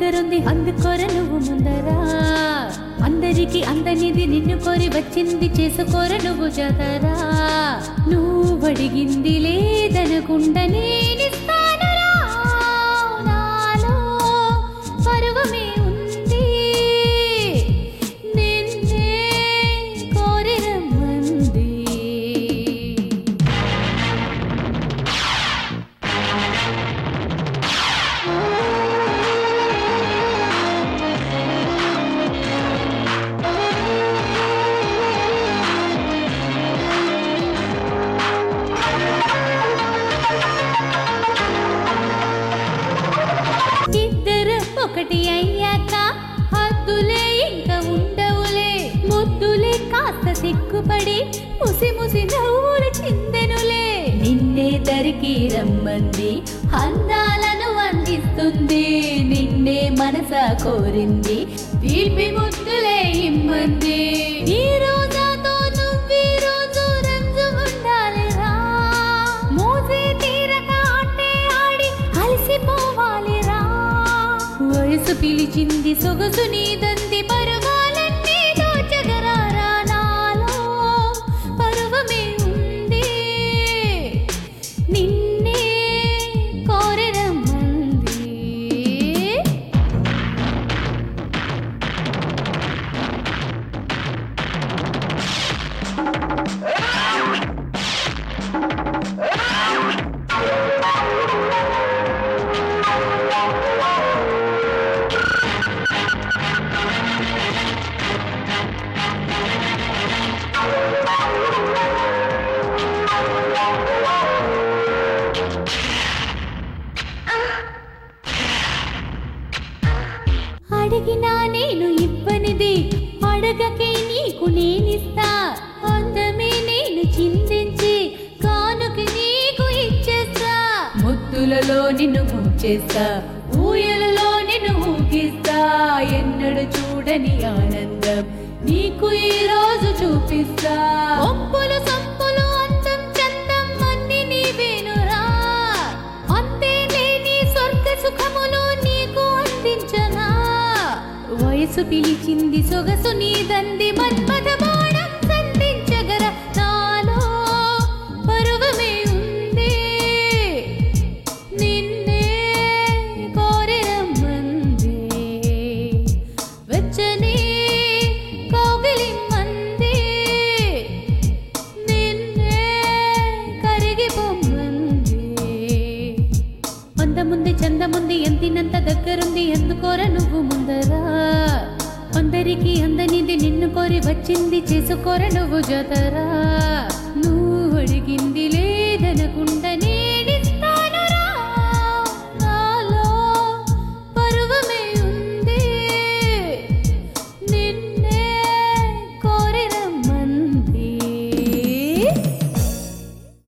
దగ్గరుంది అందుకోర నువ్వు ముందరా అందరికి అందనిది నిన్ను కోరి వచ్చింది చేసుకోర నువ్వు జతరా నువ్వు అడిగింది లేదనకుండా నేనిస్తానురా నాలో పరువమే ఉంది నిన్నే కోరి రమ్మంది ఇద్దరు ఒకటి అయ్యాక హద్దులే ఇంకా ఉండవులే ముద్దులే కాస్త సిగ్గుపడి ముసి ముసి నవ్వులు చిందెనులే నిన్నే తరికి రమ్మంది అందాలను అందిస్తుంది నిన్నే మనస కోరింది తీపి ముద్దులే ఇమ్మంది ఈ రోజాతో నువ్వీ రోజు రంజు ఉండాలిరా మోసే తీరక ఆటే ఆడి అలసిపోవాలిరా వయసు పిలిచింది సొగసు నీదంది పరువాలన్నీ దోచగరారా నాలో పరువమే ఉంది నిన్నే కోరరమ్మంది అడిగినా నేను ఇవ్వనిది అడగకే నీకు నేనిస్తా అందమే నేను చిందించి కానుక నీకు ఇచ్చేస్తా ముద్దులలో నిన్ను ముంచేస్తా ఊయలలో నిన్ను ఊగిస్తా ఎన్నడు చూడని ఆనందం నీకు ఈ రోజు చూపిస్తా ఒప్పులు సంపులు అందం చందం అన్ని నీవేనురా అంతే లేని స్వర్గ సుఖములు నీకు అందించనా వయసు పిలిచింది సొగసు నీదంది మన్మథ బాణం సంధించగర నాలో పరువమే ఉంది నిన్నే కోరి రమ్మంది వెచ్చని కౌగిలిమ్మంది నిన్నే కరిగిపోమ్మంది అందముంది చందముంది ఎంతినంత దగ్గరుంది ఎందుకోర నువ్వు ముందరా అందరికి అందనిది నిన్ను కోరి వచ్చింది చేసుకోర నువ్వు జతరా